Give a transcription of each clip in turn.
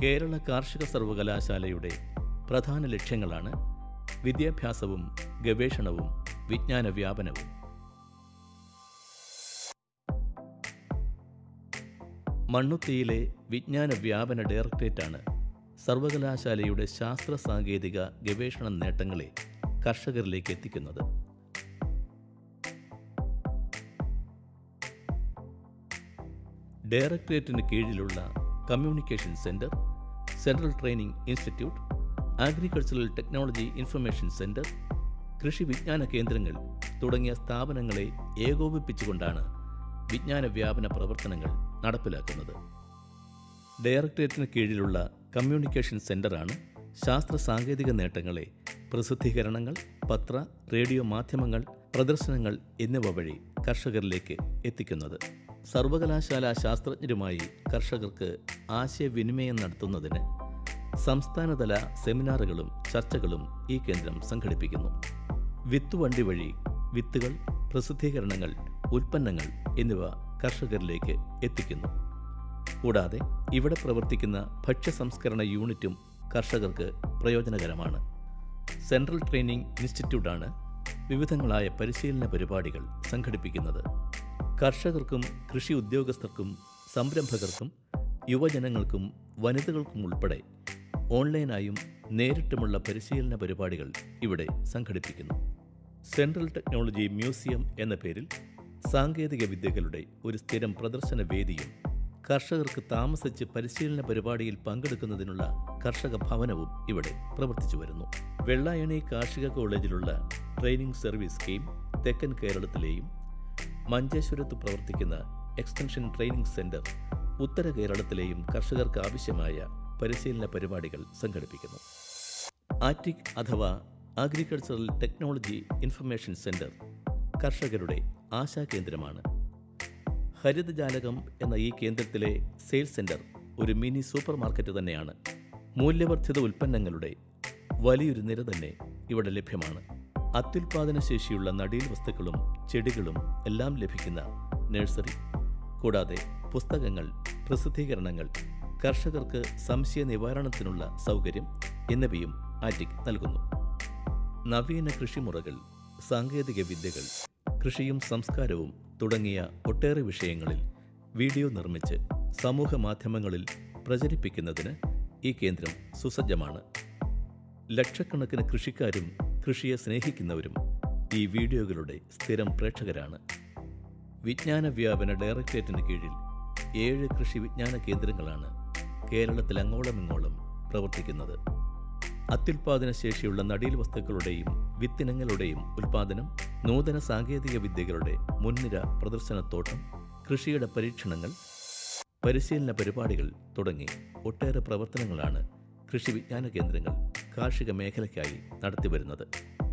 കേരള കാർഷിക സർവകലാശാലയുടെ പ്രധാന ലക്ഷ്യങ്ങളാണ് വിദ്യാഭ്യാസവും ഗവേഷണവും വിജ്ഞാന വ്യാപനവും മണ്ണുത്തിയിലെ വിജ്ഞാന വ്യാപന ഡയറക്ടറേറ്റാണ് സർവകലാശാലയുടെ ശാസ്ത്ര സാങ്കേതിക ഗവേഷണ നേട്ടങ്ങളെ കർഷകരിലേക്ക് എത്തിക്കുന്നത് ഡയറക്ടറേറ്റിന് കീഴിലുള്ള communication centre central training institute agricultural technology information centre കൃഷി വിജ്ഞാന കേന്ദ്രങ്ങൾ തുടങ്ങിയ സ്ഥാപനങ്ങളെ ഏകോപിപ്പിച്ചുകൊണ്ടാണ് വിജ്ഞാന വ്യാപന പ്രവർത്തനങ്ങൾ നടപ്പിലാക്കുന്നത് ഡയറക്ടറേറ്റിന് കീഴിലുള്ള കമ്മ്യൂണിക്കേഷൻ സെന്ററാണ് ശാസ്ത്ര സാങ്കേതിക നേട്ടങ്ങളെ പ്രസിദ്ധീകരണങ്ങൾ പത്ര റേഡിയോ മാധ്യമങ്ങൾ പ്രദർശനങ്ങൾ എന്നിവ വഴി കർഷകരിലേക്ക് എത്തിക്കുന്നത് സർവകലാശാല ശാസ്ത്രജ്ഞരുമായി കർഷകർക്ക് ആശയവിനിമയം നടത്തുന്നതിന് സംസ്ഥാനതല സെമിനാറുകളും ചർച്ചകളും ഈ കേന്ദ്രം സംഘടിപ്പിക്കുന്നു വിത്തുവണ്ടി വഴി വിത്തുകൾ പ്രസിദ്ധീകരണങ്ങൾ ഉൽപ്പന്നങ്ങൾ എന്നിവ കർഷകരിലേക്ക് എത്തിക്കുന്നു കൂടാതെ ഇവിടെ പ്രവർത്തിക്കുന്ന ഭക്ഷ്യ സംസ്കരണ യൂണിറ്റും കർഷകർക്ക് പ്രയോജനകരമാണ് സെൻട്രൽ ട്രെയിനിംഗ് ഇൻസ്റ്റിറ്റ്യൂട്ടാണ് വിവിധങ്ങളായ പരിശീലന പരിപാടികൾ സംഘടിപ്പിക്കുന്നത് കർഷകർക്കും കൃഷി ഉദ്യോഗസ്ഥർക്കും സംരംഭകർക്കും യുവജനങ്ങൾക്കും വനിതകൾക്കും ഉൾപ്പെടെ ഓൺലൈനായും നേരിട്ടുമുള്ള പരിശീലന പരിപാടികൾ ഇവിടെ സംഘടിപ്പിക്കുന്നു സെൻട്രൽ ടെക്നോളജി മ്യൂസിയം എന്ന പേരിൽ സാങ്കേതിക വിദ്യകളുടെ ഒരു സ്ഥിരം പ്രദർശന വേദിയും കർഷകർക്ക് താമസിച്ച് പരിശീലന പരിപാടിയിൽ പങ്കെടുക്കുന്നതിനുള്ള കർഷക ഭവനവും ഇവിടെ പ്രവർത്തിച്ചു വരുന്നു വെള്ളായണി കാർഷിക കോളേജിലുള്ള ട്രെയിനിംഗ് സർവീസ് സ്കീം തെക്കൻ കേരളത്തിലെയും മഞ്ചേശ്വരത്ത് പ്രവർത്തിക്കുന്ന എക്സ്റ്റൻഷൻ ട്രെയിനിംഗ് സെന്റർ ഉത്തര കേരളത്തിലെയും കർഷകർക്ക് ആവശ്യമായ പരിശീലന പരിപാടികൾ സംഘടിപ്പിക്കുന്നു ആറ്റിക് അഥവാ അഗ്രികൾച്ചറൽ ടെക്നോളജി ഇൻഫർമേഷൻ സെന്റർ കർഷകരുടെ ആശാകേന്ദ്രമാണ് ഹരിതജാലകം എന്ന ഈ കേന്ദ്രത്തിലെ സെയിൽസ് സെന്റർ ഒരു മിനി സൂപ്പർ മാർക്കറ്റ് തന്നെയാണ് മൂല്യവർദ്ധിത ഉൽപ്പന്നങ്ങളുടെ വലിയൊരു നിര തന്നെ ഇവിടെ ലഭ്യമാണ് അത്യുൽപാദന ശേഷിയുള്ള നടീൽ വസ്തുക്കളും ചെടികളും എല്ലാം ലഭിക്കുന്ന നഴ്സറി കൂടാതെ പുസ്തകങ്ങൾ പ്രസിദ്ധീകരണങ്ങൾ കർഷകർക്ക് സംശയ നിവാരണത്തിനുള്ള സൗകര്യം എന്നിവയും ആറ്റിക് നൽകുന്നു നവീന കൃഷിമുറകൾ സാങ്കേതിക വിദ്യകൾ കൃഷിയും സംസ്കാരവും തുടങ്ങിയ ഒട്ടേറെ വിഷയങ്ങളിൽ വീഡിയോ നിർമ്മിച്ച് സമൂഹ മാധ്യമങ്ങളിൽ പ്രചരിപ്പിക്കുന്നതിന് ഈ കേന്ദ്രം സുസജ്ജമാണ് ലക്ഷക്കണക്കിന് കൃഷിക്കാരും കൃഷിയെ സ്നേഹിക്കുന്നവരും ഈ വീഡിയോകളുടെ സ്ഥിരം പ്രേക്ഷകരാണ് വിജ്ഞാന വ്യാപന ഡയറക്ടറേറ്റിന് കീഴിൽ ഏഴ് കൃഷി വിജ്ഞാന കേന്ദ്രങ്ങളാണ് കേരളത്തിൽ അങ്ങോളമിങ്ങോളം പ്രവർത്തിക്കുന്നത് അത്യുൽപാദന ശേഷിയുള്ള നടീൽ വസ്തുക്കളുടെയും വിത്തിനങ്ങളുടെയും ഉൽപാദനം നൂതന സാങ്കേതിക വിദ്യകളുടെ മുൻനിര പ്രദർശനത്തോട്ടം കൃഷിയുടെ പരീക്ഷണങ്ങൾ പരിശീലന പരിപാടികൾ തുടങ്ങി ഒട്ടേറെ പ്രവർത്തനങ്ങളാണ് കൃഷി വിജ്ഞാന കേന്ദ്രങ്ങൾ കാർഷിക മേഖലയ്ക്കായി നടത്തിവരുന്നത്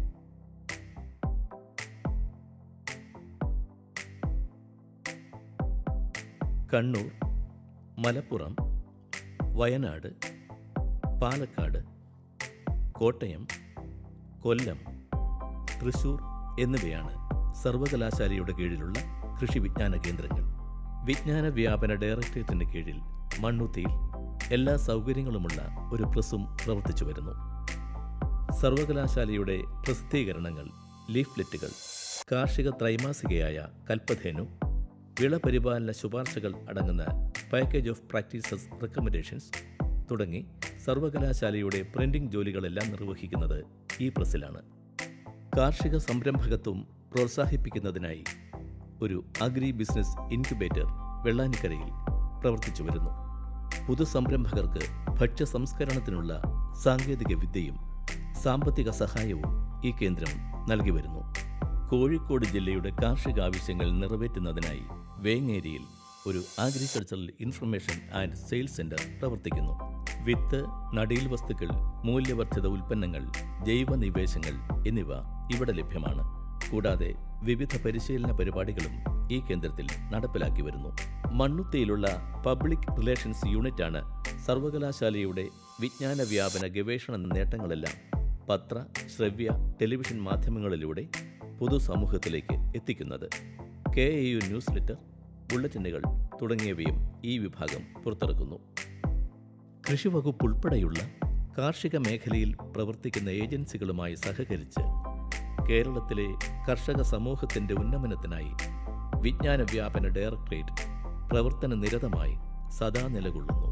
കണ്ണൂർ മലപ്പുറം വയനാട് പാലക്കാട് കോട്ടയം കൊല്ലം തൃശൂർ എന്നിവയാണ് സർവകലാശാലയുടെ കീഴിലുള്ള കൃഷി വിജ്ഞാന കേന്ദ്രങ്ങൾ വിജ്ഞാന വ്യാപന ഡയറക്ടറേറ്റിന് കീഴിൽ മണ്ണുത്തിയിൽ എല്ലാ സൗകര്യങ്ങളുമുള്ള ഒരു പ്രസ്സും പ്രവർത്തിച്ചു വരുന്നു സർവകലാശാലയുടെ പ്രസിദ്ധീകരണങ്ങൾ ലീഫ്ലെറ്റുകൾ കാർഷിക ത്രൈമാസികയായ കൽപ്പധേനു വിള പരിപാലന ശുപാർശകൾ അടങ്ങുന്ന പാക്കേജ് ഓഫ് പ്രാക്ടീസസ് റെക്കമെൻഡേഷൻസ് തുടങ്ങി സർവകലാശാലയുടെ പ്രിന്റിംഗ് ജോലികളെല്ലാം നിർവഹിക്കുന്നത് ഈ പ്രസ്സിലാണ് കാർഷിക സംരംഭകത്വം പ്രോത്സാഹിപ്പിക്കുന്നതിനായി ഒരു അഗ്രി ബിസിനസ് ഇൻക്യുബേറ്റർ വെള്ളാനിക്കരയിൽ പ്രവർത്തിച്ചു വരുന്നു പുതുസംരംഭകർക്ക് ഭക്ഷ്യ സംസ്കരണത്തിനുള്ള സാങ്കേതിക വിദ്യയും സാമ്പത്തിക സഹായവും ഈ കേന്ദ്രം നൽകി വരുന്നു കോഴിക്കോട് ജില്ലയുടെ കാർഷിക ആവശ്യങ്ങൾ നിറവേറ്റുന്നതിനായി വേങ്ങേരിയിൽ ഒരു agricultural information and sales centre പ്രവർത്തിക്കുന്നു വിത്ത് നടീൽ വസ്തുക്കൾ മൂല്യവർദ്ധിത ഉൽപ്പന്നങ്ങൾ ജൈവ നിവേശങ്ങൾ എന്നിവ ഇവിടെ ലഭ്യമാണ് കൂടാതെ വിവിധ പരിശീലന പരിപാടികളും ഈ കേന്ദ്രത്തിൽ നടപ്പിലാക്കി വരുന്നു മണ്ണുത്തിയിലുള്ള പബ്ലിക് റിലേഷൻസ് യൂണിറ്റാണ് സർവകലാശാലയുടെ വിജ്ഞാന വ്യാപന ഗവേഷണ നേട്ടങ്ങളെല്ലാം പത്ര ശ്രവ്യ ടെലിവിഷൻ മാധ്യമങ്ങളിലൂടെ പൊതുസമൂഹത്തിലേക്ക് എത്തിക്കുന്നത് K A U newsletter ബുള്ളറ്റിനുകൾ തുടങ്ങിയവയും ഈ വിഭാഗം പുറത്തിറക്കുന്നു കൃഷിവകുപ്പ് ഉൾപ്പെടെയുള്ള കാർഷിക മേഖലയിൽ പ്രവർത്തിക്കുന്ന ഏജൻസികളുമായി സഹകരിച്ച് കേരളത്തിലെ കർഷക സമൂഹത്തിൻ്റെ ഉന്നമനത്തിനായി വിജ്ഞാന വ്യാപന ഡയറക്ടറേറ്റ് പ്രവർത്തന നിരതമായി സദാ നിലകൊള്ളുന്നു